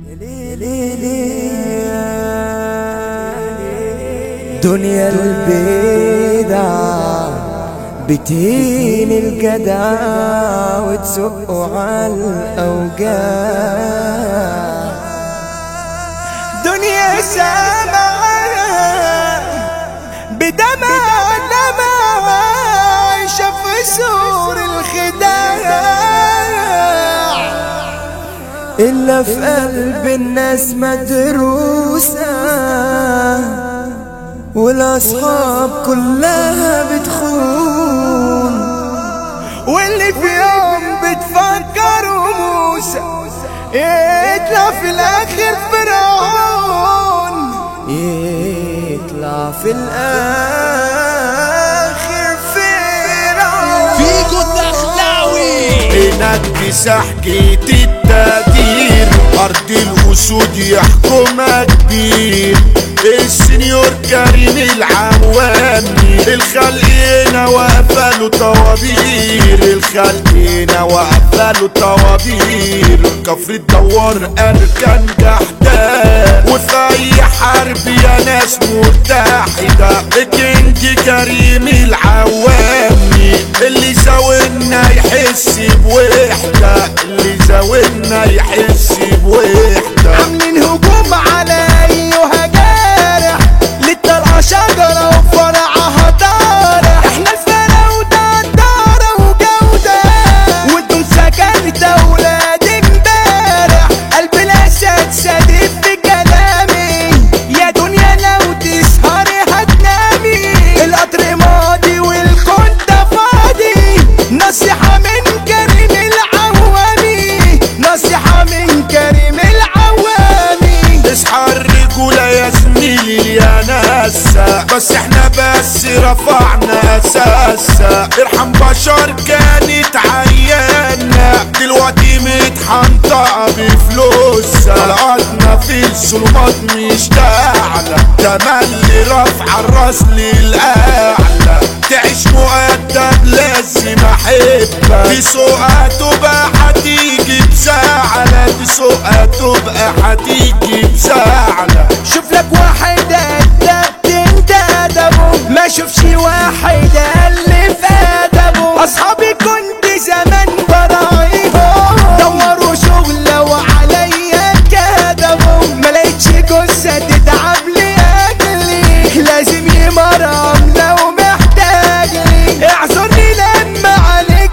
دنيا البيدع بتهين الجدع وتسقه على الأوجاع دنيا سامعة بدمع دمع عايشة في سور الخداع إلا في قلب الناس مدروسة والأصحاب كلها بتخون واللي في يوم بتفكروا موسى يطلع في الآخر فرعون يطلع في الآخر فرعون فيجو الدخلاوي هناك مساحكة التقدير أرض الأسود يحكمها كبير السنيور كريم العوامي الخلق هنا واقفة له طوابير الخلق هنا واقفة له طوابير كفر الدوار أركان جحدان وفي أي حرب يا ناس متحدة الكينج كريم العوامي اللي زاولنا يحس بوحدة اللي زاولنا يحس بوحدة عاملين هجوم على ايها جارح للطلعة شجرة وفرعها طارح احنا الفراودة دارة وجودة وانتم سكنت اولاد امبارح قلب الاسد سادف في كلامي يا دنيا لو تسهري هتنامي القطر ماضي والكون ده فاضي نصيحة من كريم العوامي نصيحة من كريم العوامي اصحى الرجولة يا زميلي يا ناسا بس احنا بس رفعنا اساسا ارحم بشر كانت عيانا دلوقتي متحنطة بفلوسها طلعتنا في الظلمات مش تعلى تملي رفع الراس للأعلى تعيش مؤدب لازم احبك في سوقها تبقى هتيجي بزعلة في سوقها تبقى هتيجي بزعلة شوف لك واحد ادب انت ادبه ما شوفش واحد اللي في ادبه اصحابي كنت زمان براعيهم دوروا شغلة وعليا كذبوا ما لقيتش جثة تتعب لي اجلي لازم يمرم لو محتاج لي اعذرني لما عليك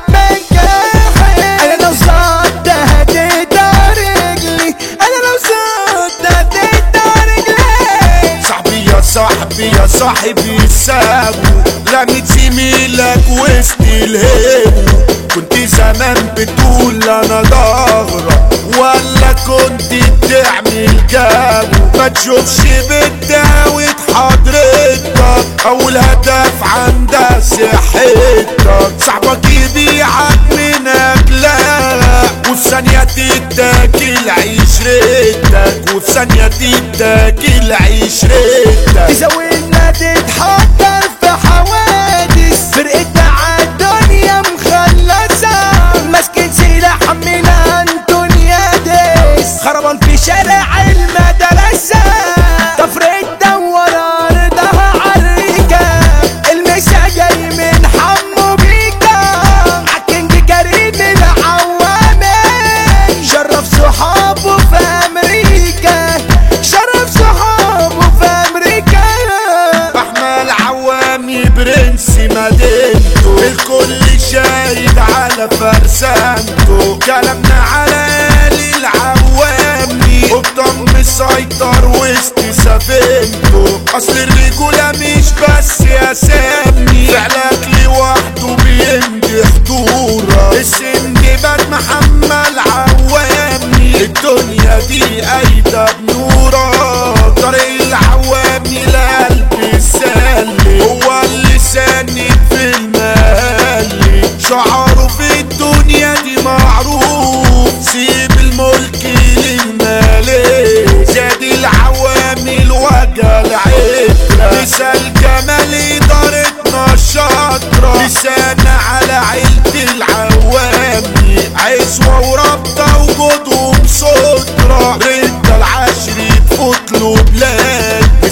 بنكحل انا لو صدت هتقطع رجلي انا لو صدت هتقطع رجلي صاحبي يا صاحبي يا صاحبي السابو رميت زميلك وسط الهيبو كنت زمان بتقول انا ظهرك ولا كنت بتعمل جابو ما تشوفش بتداوت حضرتك اول هدف عندها صحتك صاحبك يبيعك من اجلها وفي ثانية تتاكل عشرتك وفي ثانية تتاكل عشرتك تزودنا تتحضر في حوادث فرقتنا عالدنيا مخلصة ماسكين سلاح من انتونيا ديس خربان في شارع المدرسة تفرق دور ارضها عريكة المسا جاي من حمو بيكا عالكينج كريم العوامي شرف صحابه في امريكا شرف صحابه في امريكا احمد عوامي برنس مدينته الكل شاهد على فرسانته كلامنا على آل العوامي قبطان مسيطر وسط سفينته اصل الرجولة مش بس يا سامي فعلك لوحده بيمدي حضورك السندباد محمد عوامي الدنيا دي ايدة بنورك طريق العوامي لقلب السلي هو اللي ساند في المهلي شعره في الدنيا دي معروف سيب الملك للمالي زاد العوامي الوجه العترة مثال جمال إدارتنا الشاطرة لسان على عيلة العوامي عزوة ورابطة وجودهم سترة رد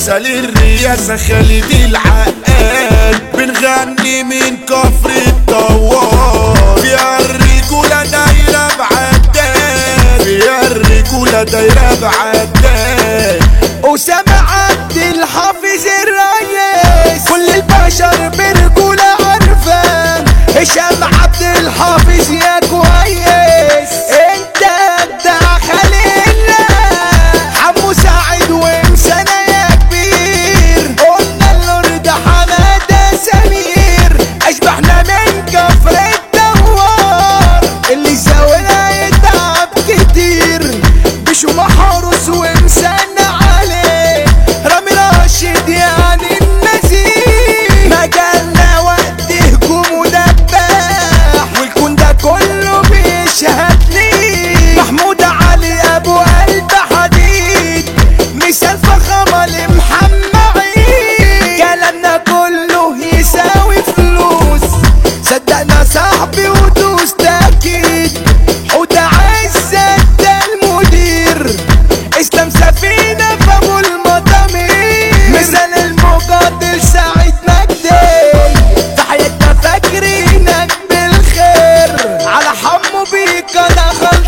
مثل الرياسة خالد العقاد بنغني من كفر الدوار فيها الرجولة دايرة بعداد فيها الرجولة دايرة بعداد أسامة عبد الحافظ الريس كل البشر برجولة عارفة هشام عبد الحافظ يا كويس انت ابدع خليلنا حمو سعيد ومسانة يا كبير قلنا اللورد حمادة سمير اشبحنا من كفر الدوار اللي زاولها يتعب كتير بشو محروس ومسنى عليه رامي راشد يعني النزيه مجالنا وقت هجوم ودباح والكون ده كله بيشهد ليه محمود علي ابو قلب حديد مثال فخامة لمحمد عيد كلامنا كله يساوي فلوس صدقنا صاحبي ودوس تأكيد حوت عزت ده المدير اسلام سفينة في ابو المضامير مثال المقاتل سعيد مجدي في حياتنا فاكرينك بالخير على حمو بيك انا خلص